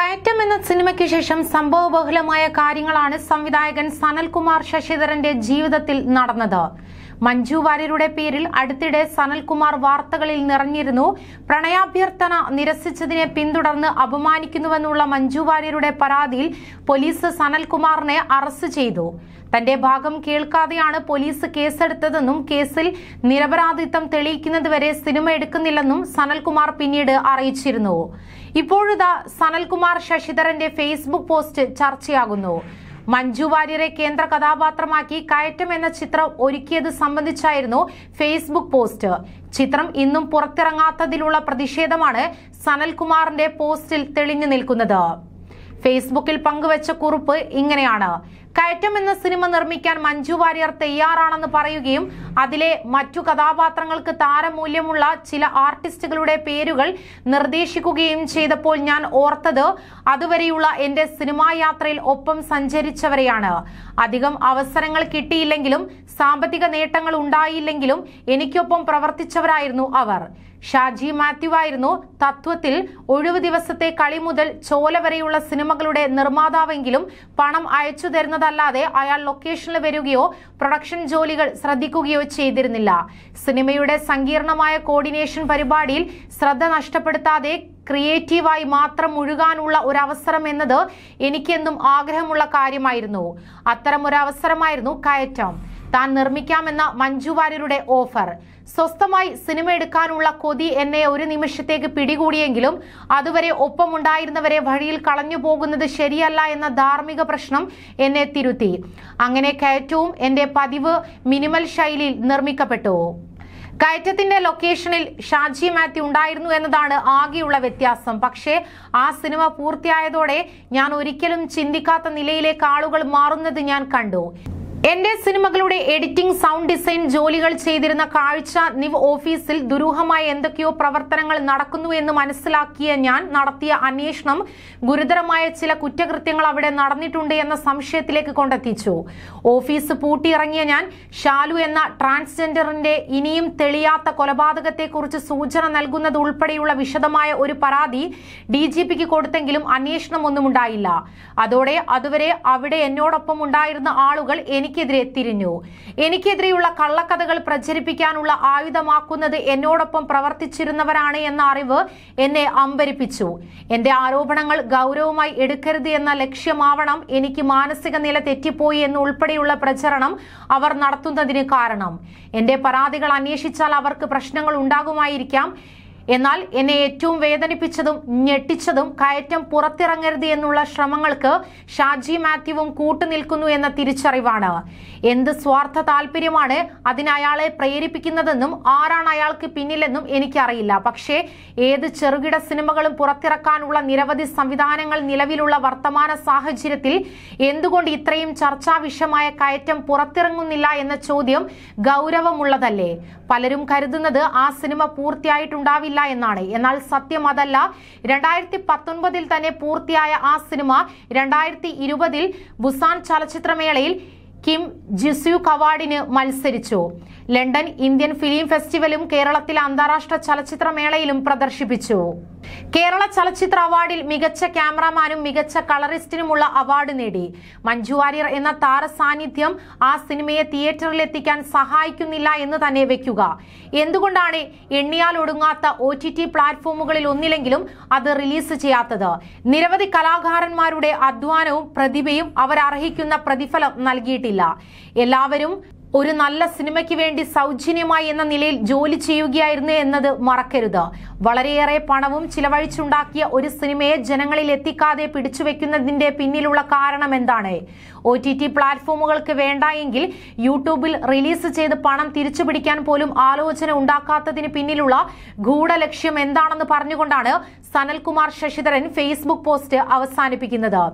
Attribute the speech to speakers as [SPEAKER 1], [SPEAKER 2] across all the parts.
[SPEAKER 1] കയറ്റം എന്ന സിനിമയ്ക്ക് ശേഷം സംഭവബഹുലമായ കാര്യങ്ങളാണ് സംവിധായകൻ സനൽകുമാർ ശശിധരന്റെ ജീവിതത്തിൽ നടന്നത് മഞ്ജു വാര്യരുടെ പേരിൽ അടുത്തിടെ സനൽകുമാർ വാർത്തകളിൽ നിറഞ്ഞിരുന്നു പ്രണയാഭ്യർത്ഥന നിരസിച്ചതിനെ പിന്തുടർന്ന് അപമാനിക്കുന്നുവെന്നുള്ള മഞ്ജു വാര്യരുടെ പരാതിയിൽ പോലീസ് സനൽകുമാറിനെ അറസ്റ്റ് ചെയ്തു തന്റെ ഭാഗം കേൾക്കാതെയാണ് പോലീസ് കേസെടുത്തതെന്നും കേസിൽ നിരപരാധിത്വം തെളിയിക്കുന്നതുവരെ സിനിമ എടുക്കുന്നില്ലെന്നും സനൽകുമാർ പിന്നീട് അറിയിച്ചിരുന്നു ഇപ്പോഴിതാ സനൽകുമാർ ശശിധരന്റെ ഫേസ്ബുക്ക് പോസ്റ്റ് ചർച്ചയാകുന്നു മഞ്ജു വാര്യരെ കേന്ദ്ര കഥാപാത്രമാക്കി കയറ്റം എന്ന ചിത്രം ഒരുക്കിയത് സംബന്ധിച്ചായിരുന്നു ഫേസ്ബുക്ക് പോസ്റ്റ് ചിത്രം ഇന്നും പുറത്തിറങ്ങാത്തതിലുള്ള പ്രതിഷേധമാണ് സനൽകുമാറിന്റെ പോസ്റ്റിൽ തെളിഞ്ഞു നിൽക്കുന്നത് ഫേസ്ബുക്കിൽ പങ്കുവച്ച കുറിപ്പ് ഇങ്ങനെയാണ് കയറ്റം എന്ന സിനിമ നിർമ്മിക്കാൻ മഞ്ജു വാര്യർ തയ്യാറാണെന്ന് പറയുകയും അതിലെ മറ്റു കഥാപാത്രങ്ങൾക്ക് താരമൂല്യമുള്ള ചില ആർട്ടിസ്റ്റുകളുടെ പേരുകൾ നിർദ്ദേശിക്കുകയും ചെയ്തപ്പോൾ ഞാൻ ഓർത്തത് അതുവരെയുള്ള എന്റെ സിനിമാ യാത്രയിൽ ഒപ്പം സഞ്ചരിച്ചവരെയാണ് അധികം അവസരങ്ങൾ കിട്ടിയില്ലെങ്കിലും സാമ്പത്തിക നേട്ടങ്ങൾ ഉണ്ടായില്ലെങ്കിലും എനിക്കൊപ്പം പ്രവർത്തിച്ചവരായിരുന്നു അവർ ഷാജി മാത്യു ആയിരുന്നു തത്വത്തിൽ ഒഴിവ് ദിവസത്തെ കളി മുതൽ ചോല വരെയുള്ള സിനിമകളുടെ നിർമ്മാതാവെങ്കിലും പണം അയച്ചു തരുന്നതല്ലാതെ അയാൾ ലൊക്കേഷനിൽ വരികയോ പ്രൊഡക്ഷൻ ജോലികൾ ശ്രദ്ധിക്കുകയോ ചെയ്തിരുന്നില്ല സിനിമയുടെ സങ്കീർണമായ കോർഡിനേഷൻ പരിപാടിയിൽ ശ്രദ്ധ നഷ്ടപ്പെടുത്താതെ ക്രിയേറ്റീവായി മാത്രം മുഴുകാനുള്ള ഒരു അവസരം എന്നത് എനിക്കെന്നും ആഗ്രഹമുള്ള കാര്യമായിരുന്നു അത്തരം ഒരു അവസരമായിരുന്നു കയറ്റം താൻ നിർമ്മിക്കാമെന്ന മഞ്ജു വാര്യരുടെ ഓഫർ സ്വസ്ഥമായി സിനിമ എടുക്കാനുള്ള കൊതി എന്നെ ഒരു നിമിഷത്തേക്ക് പിടികൂടിയെങ്കിലും അതുവരെ ഒപ്പമുണ്ടായിരുന്നവരെ വഴിയിൽ കളഞ്ഞു പോകുന്നത് ശരിയല്ല എന്ന ധാർമ്മിക പ്രശ്നം എന്നെ തിരുത്തി അങ്ങനെ കയറ്റവും എന്റെ പതിവ് മിനിമൽ ശൈലിയിൽ നിർമ്മിക്കപ്പെട്ടു കയറ്റത്തിന്റെ ലൊക്കേഷനിൽ ഷാജി മാത്യു ഉണ്ടായിരുന്നു എന്നതാണ് ആകെയുള്ള വ്യത്യാസം പക്ഷേ ആ സിനിമ പൂർത്തിയായതോടെ ഞാൻ ഒരിക്കലും ചിന്തിക്കാത്ത നിലയിലേക്ക് ആളുകൾ മാറുന്നത് ഞാൻ കണ്ടു എന്റെ സിനിമകളുടെ എഡിറ്റിംഗ് സൗണ്ട് ഡിസൈൻ ജോലികൾ ചെയ്തിരുന്ന കാഴ്ച നിവ് ഓഫീസിൽ ദുരൂഹമായ എന്തൊക്കെയോ പ്രവർത്തനങ്ങൾ നടക്കുന്നു എന്ന് മനസ്സിലാക്കിയ ഞാൻ നടത്തിയ അന്വേഷണം ഗുരുതരമായ ചില കുറ്റകൃത്യങ്ങൾ അവിടെ നടന്നിട്ടുണ്ട് എന്ന സംശയത്തിലേക്ക് കൊണ്ടെത്തിച്ചു ഓഫീസ് പൂട്ടിയിറങ്ങിയ ഞാൻ ഷാലു എന്ന ട്രാൻസ്ജെൻഡറിന്റെ ഇനിയും തെളിയാത്ത കൊലപാതകത്തെക്കുറിച്ച് സൂചന നൽകുന്നത് ഉൾപ്പെടെയുള്ള വിശദമായ ഒരു പരാതി ഡി ജി പിക്ക് കൊടുത്തെങ്കിലും അന്വേഷണം ഒന്നും ഉണ്ടായില്ല അതോടെ അതുവരെ അവിടെ എന്നോടൊപ്പം ഉണ്ടായിരുന്ന ആളുകൾ എനിക്കെതിരെ തിരിഞ്ഞു എനിക്കെതിരെയുള്ള കള്ളക്കഥകൾ പ്രചരിപ്പിക്കാനുള്ള ആയുധമാക്കുന്നത് എന്നോടൊപ്പം പ്രവർത്തിച്ചിരുന്നവരാണ് എന്ന അറിവ് എന്നെ അമ്പരിപ്പിച്ചു എന്റെ ആരോപണങ്ങൾ ഗൗരവമായി എടുക്കരുത് എന്ന ലക്ഷ്യമാവണം എനിക്ക് മാനസിക നില തെറ്റിപ്പോയി എന്ന് ഉൾപ്പെടെയുള്ള പ്രചരണം അവർ നടത്തുന്നതിന് കാരണം എന്റെ പരാതികൾ അന്വേഷിച്ചാൽ അവർക്ക് പ്രശ്നങ്ങൾ ഉണ്ടാകുമായിരിക്കാം എന്നാൽ എന്നെ ഏറ്റവും വേദനിപ്പിച്ചതും ഞെട്ടിച്ചതും കയറ്റം പുറത്തിറങ്ങരുത് എന്നുള്ള ശ്രമങ്ങൾക്ക് ഷാജി മാത്യുവും കൂട്ടുനിൽക്കുന്നു എന്ന തിരിച്ചറിവാണ് എന്ത് സ്വാർത്ഥ താല്പര്യമാണ് അതിന് അയാളെ പ്രേരിപ്പിക്കുന്നതെന്നും ആരാണ് അയാൾക്ക് പിന്നിലെന്നും എനിക്കറിയില്ല പക്ഷേ ഏത് ചെറുകിട സിനിമകളും പുറത്തിറക്കാനുള്ള നിരവധി സംവിധാനങ്ങൾ നിലവിലുള്ള വർത്തമാന സാഹചര്യത്തിൽ എന്തുകൊണ്ട് ഇത്രയും ചർച്ചാ വിഷയമായ കയറ്റം പുറത്തിറങ്ങുന്നില്ല എന്ന ചോദ്യം ഗൗരവമുള്ളതല്ലേ പലരും കരുതുന്നത് ആ സിനിമ പൂർത്തിയായിട്ടുണ്ടാവില്ല എന്നാണ് എന്നാൽ സത്യം അതല്ല രണ്ടായിരത്തി പത്തൊൻപതിൽ തന്നെ പൂർത്തിയായ ആ സിനിമ രണ്ടായിരത്തി ഇരുപതിൽ ബുസാൻ ചലച്ചിത്രമേളയിൽ കിം ജിസ്യൂക്ക് അവാർഡിന് മത്സരിച്ചു ലണ്ടൻ ഇന്ത്യൻ ഫിലിം ഫെസ്റ്റിവലും കേരളത്തിലെ അന്താരാഷ്ട്ര ചലച്ചിത്രമേളയിലും പ്രദർശിപ്പിച്ചു കേരള ചലച്ചിത്ര അവാർഡിൽ മികച്ച ക്യാമറാമാനും മികച്ച കളറിസ്റ്റിനുമുള്ള അവാർഡ് നേടി മഞ്ജു വാര്യർ എന്ന താര സാന്നിധ്യം ആ സിനിമയെ തിയേറ്ററിൽ എത്തിക്കാൻ സഹായിക്കുന്നില്ല എന്ന് തന്നെ വെക്കുക എന്തുകൊണ്ടാണ് എണ്ണിയാൽ ഒടുങ്ങാത്ത ഒ ടി ടി പ്ലാറ്റ്ഫോമുകളിൽ ഒന്നിലെങ്കിലും അത് റിലീസ് ചെയ്യാത്തത് നിരവധി കലാകാരന്മാരുടെ അധ്വാനവും പ്രതിഭയും അവരർഹിക്കുന്ന പ്രതിഫലം നൽകിയിട്ടില്ല എല്ലാവരും ഒരു നല്ല സിനിമയ്ക്ക് വേണ്ടി സൗജന്യമായി എന്ന നിലയിൽ ജോലി ചെയ്യുകയായിരുന്നു എന്നത് മറക്കരുത് വളരെയേറെ പണവും ചിലവഴിച്ചുണ്ടാക്കിയ ഒരു സിനിമയെ ജനങ്ങളിൽ എത്തിക്കാതെ പിടിച്ചുവെക്കുന്നതിന്റെ പിന്നിലുള്ള കാരണം എന്താണ് ഒ ടി ടി പ്ലാറ്റ്ഫോമുകൾക്ക് വേണ്ട എങ്കിൽ യൂട്യൂബിൽ റിലീസ് ചെയ്ത് പണം തിരിച്ചുപിടിക്കാൻ പോലും ആലോചന ഉണ്ടാക്കാത്തതിന് പിന്നിലുള്ള ഗൂഢലക്ഷ്യം എന്താണെന്ന് പറഞ്ഞുകൊണ്ടാണ് സനൽകുമാർ ശശിധരൻ ഫേസ്ബുക്ക് പോസ്റ്റ് അവസാനിപ്പിക്കുന്നത്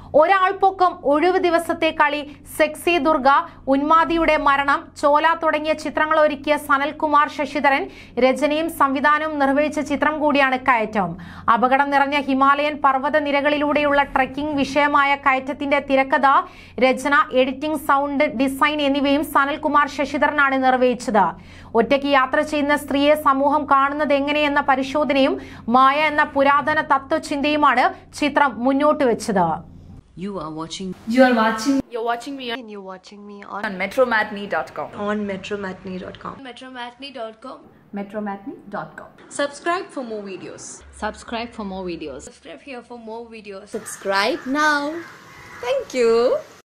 [SPEAKER 1] ഒരാൾ പൊക്കം ഒഴിവ് ദിവസത്തെ കളി സെക്സി ദുർഗ ഉന്മാദിയുടെ മരണം ചോല തുടങ്ങിയ ചിത്രങ്ങൾ ഒരുക്കിയ സനൽകുമാർ ശശിധരൻ രചനയും സംവിധാനവും നിർവഹിച്ച ചിത്രം കൂടിയാണ് കയറ്റം അപകടം നിറഞ്ഞ ഹിമാലയൻ പർവ്വത നിരകളിലൂടെയുള്ള ട്രക്കിംഗ് വിഷയമായ കയറ്റത്തിന്റെ തിരക്കഥ രചന എഡിറ്റിംഗ് സൗണ്ട് ഡിസൈൻ എന്നിവയും സനൽകുമാർ ശശിധരനാണ് നിർവഹിച്ചത് ഒറ്റയ്ക്ക് യാത്ര ചെയ്യുന്ന സ്ത്രീയെ സമൂഹം കാണുന്നത് എങ്ങനെയെന്ന പരിശോധനയും മായ എന്ന പുരാതന തത്വചിന്തയുമാണ് ചിത്രം മുന്നോട്ട് വെച്ചത്
[SPEAKER 2] You are watching
[SPEAKER 3] You are watching
[SPEAKER 4] You're watching me on,
[SPEAKER 5] and you're watching me on,
[SPEAKER 4] on metromatney.com.
[SPEAKER 5] on metromatney.com.
[SPEAKER 4] Metromatney.com.
[SPEAKER 3] metromatney.com.
[SPEAKER 2] subscribe for more videos
[SPEAKER 4] Subscribe for more videos.
[SPEAKER 3] Subscribe here for more videos.
[SPEAKER 5] Subscribe now. Thank you.